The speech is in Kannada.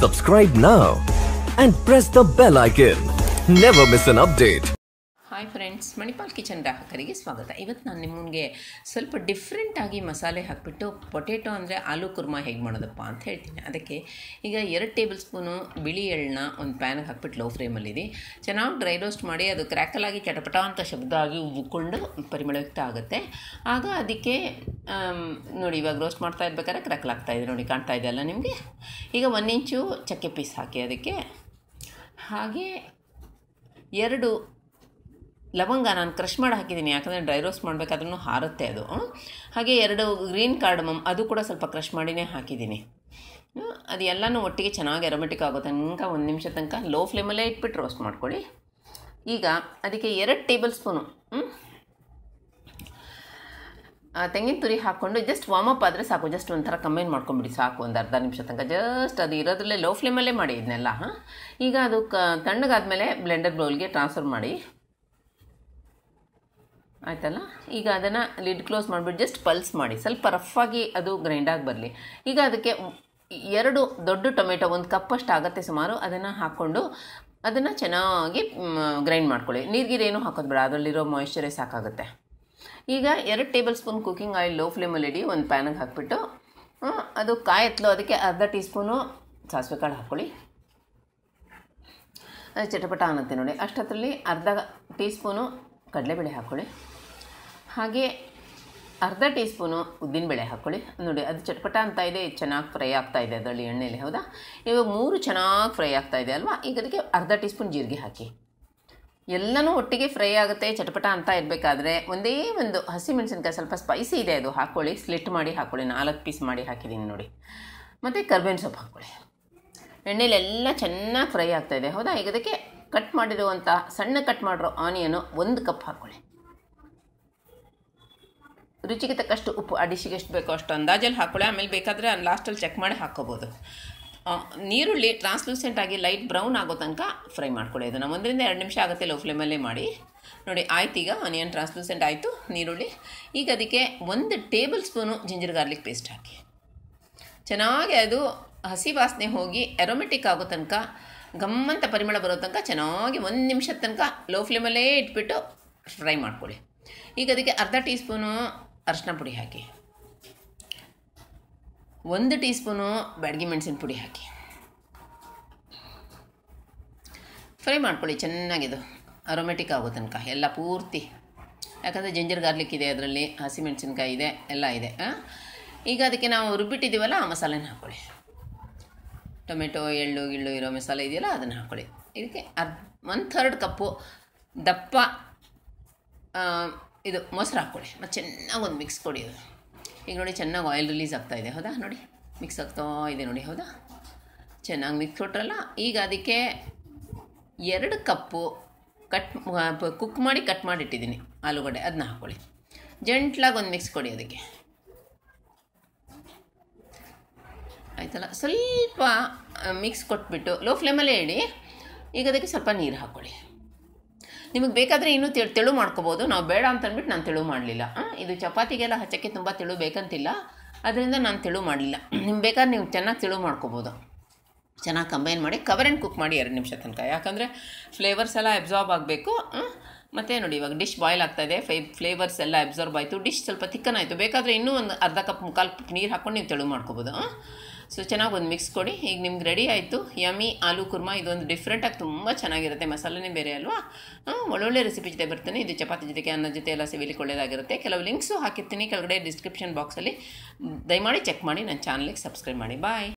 Subscribe now and press the bell icon. Never miss an update. Hi friends Manipal Kitchen ಗ್ರಾಹಕರಿಗೆ ಸ್ವಾಗತ ಇವತ್ತು ನಾನು ನಿಮಗೆ ಸ್ವಲ್ಪ ಡಿಫ್ರೆಂಟಾಗಿ ಮಸಾಲೆ ಹಾಕಿಬಿಟ್ಟು ಪೊಟೇಟೊ ಅಂದರೆ ಆಲೂ ಕುರ್ಮಾ ಹೇಗೆ ಮಾಡೋದಪ್ಪ ಅಂತ ಹೇಳ್ತೀನಿ ಅದಕ್ಕೆ ಈಗ ಎರಡು ಟೇಬಲ್ ಸ್ಪೂನು ಬಿಳಿ ಎಳ್ಳನ್ನ ಒಂದು ಪ್ಯಾನಿಗೆ ಹಾಕ್ಬಿಟ್ಟು ಲೋ ಫ್ಲೇಮಲ್ಲಿದೆ ಚೆನ್ನಾಗಿ ಡ್ರೈ ರೋಸ್ಟ್ ಮಾಡಿ ಅದು ಕ್ರ್ಯಾಕಲಾಗಿ ಚಟಪಟ ಅಂತ ಶಬ್ದ ಆಗಿ ಉಬ್ಬಿಕೊಂಡು ಪರಿಮಳಯುಕ್ತ ಆಗುತ್ತೆ ಆಗ ಅದಕ್ಕೆ ಆಮ್, ನೋಡಿ ಇವಾಗ ರೋಸ್ಟ್ ಮಾಡ್ತಾ ಇರ್ಬೇಕಾದ್ರೆ ಕ್ರ್ಯಾಕಲ್ ಆಗ್ತಾ ಇದೆ ನೋಡಿ ಕಾಣ್ತಾ ಇದೆ ಅಲ್ಲ ನಿಮಗೆ ಈಗ ಒಂದು ಇಂಚು ಚಕ್ಕೆ ಪೀಸ್ ಹಾಕಿ ಅದಕ್ಕೆ ಹಾಗೆ ಎರಡು ಲವಂಗ ನಾನು ಕ್ರಷ್ ಮಾಡಿ ಹಾಕಿದ್ದೀನಿ ಯಾಕಂದರೆ ಡ್ರೈ ರೋಸ್ಟ್ ಮಾಡಬೇಕಾದ್ರೂ ಹಾರುತ್ತೆ ಅದು ಹ್ಮ್. ಹಾಗೆ ಎರಡು ಗ್ರೀನ್ ಕಾರ್ಡಮಮ್ ಅದು ಕೂಡ ಸ್ವಲ್ಪ ಕ್ರಷ್ ಮಾಡಿನೇ ಹಾಕಿದ್ದೀನಿ ಹ್ಮ್. ಅದು ಎಲ್ಲನೂ ಒಟ್ಟಿಗೆ ಚೆನ್ನಾಗಿ ಅರೋಮೆಟಿಕ್ ಆಗೋ ತನಕ ಒಂದು ನಿಮಿಷ ತನಕ ಲೋ ಫ್ಲೇಮಲ್ಲೇ ಇಟ್ಬಿಟ್ಟು ರೋಸ್ಟ್ ಮಾಡ್ಕೊಳ್ಳಿ ಈಗ ಅದಕ್ಕೆ ಎರಡು ಟೇಬಲ್ ಸ್ಪೂನು ಹ್ಮ್, ಆ, ತೆಂಗಿನ ತುರಿ ಹಾಕ್ಕೊಂಡು ಜಸ್ಟ್ ವಾಮಪ್ ಆದರೆ ಸಾಕು ಜಸ್ಟ್ ಒಂಥರ ಕಮ್ಮಿನ್ ಮಾಡ್ಕೊಂಬಿಡಿ ಸಾಕು ಒಂದು ಅರ್ಧ ನಿಮಿಷ ತನಕ ಜಸ್ಟ್ ಅದು ಇರೋದ್ರಲ್ಲೇ ಲೋ ಫ್ಲೇಮಲ್ಲೇ ಮಾಡಿ ಇದನ್ನೆಲ್ಲ ಹಾಂ ಈಗ ಅದು ಕ ತಣ್ಣಗಾದ್ಮೇಲೆ ಬ್ಲೆಂಡರ್ ಬೌಲ್ಗೆ ಟ್ರಾನ್ಸ್ಫರ್ ಮಾಡಿ ಆಯ್ತಲ್ಲ ಈಗ ಅದನ್ನು ಲಿಡ್ ಕ್ಲೋಸ್ ಮಾಡಿಬಿಟ್ಟು ಜಸ್ಟ್ ಪಲ್ಸ್ ಮಾಡಿ ಸ್ವಲ್ಪ ರಫಾಗಿ ಅದು ಗ್ರೈಂಡಾಗಿ ಬರಲಿ ಈಗ ಅದಕ್ಕೆ ಎರಡು ದೊಡ್ಡ ಟೊಮೆಟೊ ಒಂದು ಕಪ್ಪಷ್ಟು ಆಗುತ್ತೆ ಸುಮಾರು ಅದನ್ನು ಹಾಕ್ಕೊಂಡು ಅದನ್ನು ಚೆನ್ನಾಗಿ ಗ್ರೈಂಡ್ ಮಾಡ್ಕೊಳ್ಳಿ ನೀರ್ಗೀರೇನು ಹಾಕೋದು ಬೇಡ ಅದರಲ್ಲಿರೋ ಮಾಯಿಶ್ಚರೇ ಸಾಕಾಗುತ್ತೆ ಈಗ ಎರಡು tablespoon cooking oil low ಫ್ಲೇಮಲ್ಲಿ ಇಡಿ ಒಂದು ಪ್ಯಾನಿಗೆ ಹಾಕ್ಬಿಟ್ಟು ಆ, ಅದು ಕಾಯಿ ಎತ್ತಲು ಅದಕ್ಕೆ ಅರ್ಧ ಟೀ ಸ್ಪೂನು ಸಾಸಿವೆ ಕಾಳು ಹಾಕ್ಕೊಳ್ಳಿ ಅದು ಚಟಪಟ ಅನ್ನತ್ತೆ ನೋಡಿ ಅಷ್ಟೊತ್ತರಲ್ಲಿ ಅರ್ಧ ಟೀ ಸ್ಪೂನು ಕಡಲೆಬೇಳೆ ಹಾಕ್ಕೊಳ್ಳಿ ಹಾಗೆ ಅರ್ಧ ಟೀ ಸ್ಪೂನು ಉದ್ದಿನಬೇಳೆ ಹಾಕ್ಕೊಳ್ಳಿ ನೋಡಿ ಅದು ಚಟಪಟ ಅಂತ ಇದೆ ಇದು ಚೆನ್ನಾಗಿ ಫ್ರೈ ಆಗ್ತಾ ಇದೆ ಅದರಲ್ಲಿ ಎಣ್ಣೆಲಿ ಹೌದಾ ಇವಾಗ ಮೂರು ಚೆನ್ನಾಗಿ ಫ್ರೈ ಆಗ್ತಾ ಇದೆ ಅಲ್ವಾ ಈಗ ಅದಕ್ಕೆ ಅರ್ಧ ಟೀ ಸ್ಪೂನ್ ಜೀರಿಗೆ ಹಾಕಿ ಎಲ್ಲನೂ ಒಟ್ಟಿಗೆ ಫ್ರೈ ಆಗುತ್ತೆ ಚಟಪಟ ಅಂತ ಇರಬೇಕಾದ್ರೆ ಒಂದೇ ಒಂದು ಹಸಿಮೆಣಸಿನ್ಕಾಯಿ ಸ್ವಲ್ಪ ಸ್ಪೈಸಿ ಇದೆ ಅದು ಹಾಕ್ಕೊಳ್ಳಿ ಸ್ಲಿಟ್ ಮಾಡಿ ಹಾಕ್ಕೊಳ್ಳಿ ನಾಲ್ಕು ಪೀಸ್ ಮಾಡಿ ಹಾಕಿದ್ದೀನಿ ನೋಡಿ ಮತ್ತು ಕರ್ಬೇವಿನ ಸೊಪ್ಪು ಹಾಕ್ಕೊಳ್ಳಿ ಎಣ್ಣೆಲಿ ಎಲ್ಲ ಚೆನ್ನಾಗಿ ಫ್ರೈ ಆಗ್ತಾ ಇದೆ ಹೌದಾ ಈಗ ಅದಕ್ಕೆ ಕಟ್ ಮಾಡಿರುವಂಥ ಸಣ್ಣ ಕಟ್ ಮಾಡಿರೋ ಆನಿಯನು ಒಂದು ಕಪ್ ಹಾಕ್ಕೊಳ್ಳಿ ರುಚಿಗೆ ತಕ್ಕಷ್ಟು ಉಪ್ಪು ಆ ಡಿಶ್ಗೆ ಎಷ್ಟು ಬೇಕೋ ಅಷ್ಟು ಅಂದಾಜಲ್ಲಿ ಹಾಕ್ಕೊಳ್ಳಿ ಆಮೇಲೆ ಬೇಕಾದರೆ ಲಾಸ್ಟಲ್ಲಿ ಚೆಕ್ ಮಾಡಿ ಹಾಕ್ಕೋಬೋದು ಆ, ನೀರುಳ್ಳಿ ಟ್ರಾನ್ಸ್ಲೂಸೆಂಟ್ ಆಗಿ ಲೈಟ್ ಬ್ರೌನ್ ಆಗೋ ತನಕ ಫ್ರೈ ಮಾಡ್ಕೊಳ್ಳಿ ಅದನ್ನು ಒಂದರಿಂದ ಎರಡು ನಿಮಿಷ ಆಗುತ್ತೆ ಲೋ ಫ್ಲೇಮಲ್ಲೇ ಮಾಡಿ ನೋಡಿ ಆಯ್ತು ಈಗ ಆನಿಯನ್ ಟ್ರಾನ್ಸ್ಲೂಸೆಂಟ್ ಆಯಿತು ನೀರುಳ್ಳಿ ಈಗ ಅದಕ್ಕೆ ಒಂದು tablespoon ginger garlic paste ಹಾಕಿ ಚೆನ್ನಾಗಿ ಅದು ಹಸಿ ವಾಸನೆ ಹೋಗಿ ಅರೋಮೆಟಿಕ್ ಆಗೋ ತನಕ ಗಮ್ಮಂತ ಪರಿಮಳ ಬರೋ ತನಕ ಚೆನ್ನಾಗಿ ಒಂದು ನಿಮಿಷದ ತನಕ ಲೋ ಫ್ಲೇಮಲ್ಲೇ ಇಟ್ಬಿಟ್ಟು ಫ್ರೈ ಮಾಡ್ಕೊಳ್ಳಿ ಈಗ ಅದಕ್ಕೆ ಅರ್ಧ ಟೀ ಸ್ಪೂನು ಅರಿಶಿನ ಪುಡಿ ಹಾಕಿ ಒಂದು ಟೀ ಸ್ಪೂನು ಬ್ಯಾಡಗಿ ಮೆಣಸಿನ ಪುಡಿ ಹಾಕಿ ಫ್ರೈ ಮಾಡ್ಕೊಳ್ಳಿ ಚೆನ್ನಾಗಿದು ಅರೋಮೆಟಿಕ್ ಆಗೋ ತನಕ ಎಲ್ಲ ಪೂರ್ತಿ ಯಾಕಂದರೆ ಜಿಂಜರ್ ಗಾರ್ಲಿಕ್ ಇದೆ ಅದರಲ್ಲಿ ಹಸಿಮೆಣಸಿನ್ಕಾಯಿ ಇದೆ ಎಲ್ಲ ಇದೆ ಆ? ಈಗ ಅದಕ್ಕೆ ನಾವು ರುಬ್ಬಿಟ್ಟಿದ್ದೀವಲ್ಲ ಆ ಮಸಾಲೆನ ಹಾಕ್ಕೊಳ್ಳಿ ಟೊಮೆಟೊ ಎಳ್ಳು ಗಿಳ್ಳು ಇರೋ ಮಸಾಲೆ ಇದೆಯಲ್ಲ ಅದನ್ನು ಹಾಕ್ಕೊಳ್ಳಿ ಇದಕ್ಕೆ ಅರ್ಧ ಒನ್ ಥರ್ಡ್ ಕಪ್ಪು ದಪ್ಪ ಆ, ಇದು ಮೊಸರು ಹಾಕ್ಕೊಳ್ಳಿ ಮತ್ತು ಚೆನ್ನಾಗಿ ಒಂದು ಮಿಕ್ಸ್ ಕೊಡಿ ಅದು ಈಗ ನೋಡಿ ಚೆನ್ನಾಗಿ ಆಯಿಲ್ ರಿಲೀಸ್ ಆಗ್ತಾ ಇದೆ ಹೌದಾ ನೋಡಿ ಮಿಕ್ಸ್ ಆಗ್ತಾ ಇದೆ ನೋಡಿ ಹೌದಾ ಚೆನ್ನಾಗಿ ಮಿಕ್ಸ್ ಕೊಟ್ರಲ್ಲ ಈಗ ಅದಕ್ಕೆ ಎರಡು ಕಪ್ಪು ಕಟ್ ಕುಕ್ ಮಾಡಿ ಕಟ್ ಮಾಡಿ ಇಟ್ಟಿದ್ದೀನಿ ಆಲೂಗಡ್ಡೆ ಅದನ್ನ ಹಾಕ್ಕೊಳ್ಳಿ ಜಂಟ್ಲಾಗಿ ಒಂದು ಮಿಕ್ಸ್ ಕೊಡಿ ಅದಕ್ಕೆ ಆಯ್ತಲ್ಲ ಸ್ವಲ್ಪ ಮಿಕ್ಸ್ ಕೊಟ್ಬಿಟ್ಟು ಲೋ ಫ್ಲೇಮಲ್ಲೇ ಇಡಿ ಈಗ ಅದಕ್ಕೆ ಸ್ವಲ್ಪ ನೀರು ಹಾಕ್ಕೊಳ್ಳಿ ನಿಮಗೆ ಬೇಕಾದರೆ ಇನ್ನೂ ತೆಳು ತೆಳು ಮಾಡ್ಕೋಬೋದು ನಾವು ಬೇಡ ಅಂತ ಅಂದ್ಬಿಟ್ಟು ನಾನು ತೆಳು ಮಾಡಲಿಲ್ಲ ಇದು ಚಪಾತಿಗೆಲ್ಲ ಹಚ್ಚಕ್ಕೆ ತುಂಬ ತೆಳು ಬೇಕಂತಿಲ್ಲ ಅದರಿಂದ ನಾನು ತೆಳು ಮಾಡಲಿಲ್ಲ ನಿಮ್ಗೆ ಬೇಕಾದ್ರೆ ನೀವು ಚೆನ್ನಾಗಿ ತೆಳು ಮಾಡ್ಕೋಬೋದು ಚೆನ್ನಾಗಿ ಕಂಬೈನ್ ಮಾಡಿ ಕವರ್ ಆ್ಯಂಡ್ ಕುಕ್ ಮಾಡಿ ಎರಡು ನಿಮಿಷ ತನಕ ಯಾಕಂದರೆ ಫ್ಲೇವರ್ಸ್ ಎಲ್ಲ ಅಬ್ಸಾರ್ಬ್ ಆಗಬೇಕು ಮತ್ತು ನೋಡಿ ಇವಾಗ ಡಿಶ್ ಬಾಯ್ಲ್ ಆಗ್ತಾಯಿದೆ ಫೈ ಫ್ಲೇವರ್ಸ್ ಎಲ್ಲ ಅಬ್ಸಾರ್ಬ್ ಆಯಿತು ಡಿಶ್ ಸ್ವಲ್ಪ ತಿಕ್ಕನ್ ಆಯಿತು ಬೇಕಾದರೆ ಇನ್ನೂ ಒಂದು ಅರ್ಧ ಕಪ್ ಮುಕ್ಕಾಲು ಕಪ್ ನೀರು ಹಾಕ್ಕೊಂಡು ನೀವು ತೆಳು ಮಾಡ್ಕೋಬೋದು ಸೊ ಚೆನ್ನಾಗಿ ಒಂದು ಮಿಕ್ಸ್ ಕೊಡಿ ಈಗ ನಿಮ್ಗೆ ರೆಡಿ ಆಯಿತು ಯಮಿ ಆಲೂ ಕುರ್ಮಾ ಇದೊಂದು ಡಿಫ್ರೆಂಟಾಗಿ ತುಂಬ ಚೆನ್ನಾಗಿರುತ್ತೆ ಮಸಾಲೆನೇ ಬೇರೆ ಅಲ್ವಾ ಹಾಂ ಒಳ್ಳೊಳ್ಳೆ ರೆಸಿಪಿ ಜೊತೆ ಬರ್ತೀನಿ ಇದು ಚಪಾತಿ ಜೊತೆಗೆ ಅನ್ನ ಜೊತೆ ಎಲ್ಲ ಸಿವಿಲಿಕ್ಕೆ ಒಳ್ಳೆಯದಾಗಿರುತ್ತೆ ಕೆಲವು ಲಿಂಕ್ಸು ಹಾಕಿರ್ತೀನಿ ಕೆಳಗಡೆ ಡಿಸ್ಕ್ರಿಪ್ಷನ್ ಬಾಕ್ಸಲ್ಲಿ ದಯಮಾಡಿ ಚೆಕ್ ಮಾಡಿ ನನ್ನ ಚಾನಲ್ಗೆ ಸಬ್ಸ್ಕ್ರೈಬ್ ಮಾಡಿ ಬಾಯ್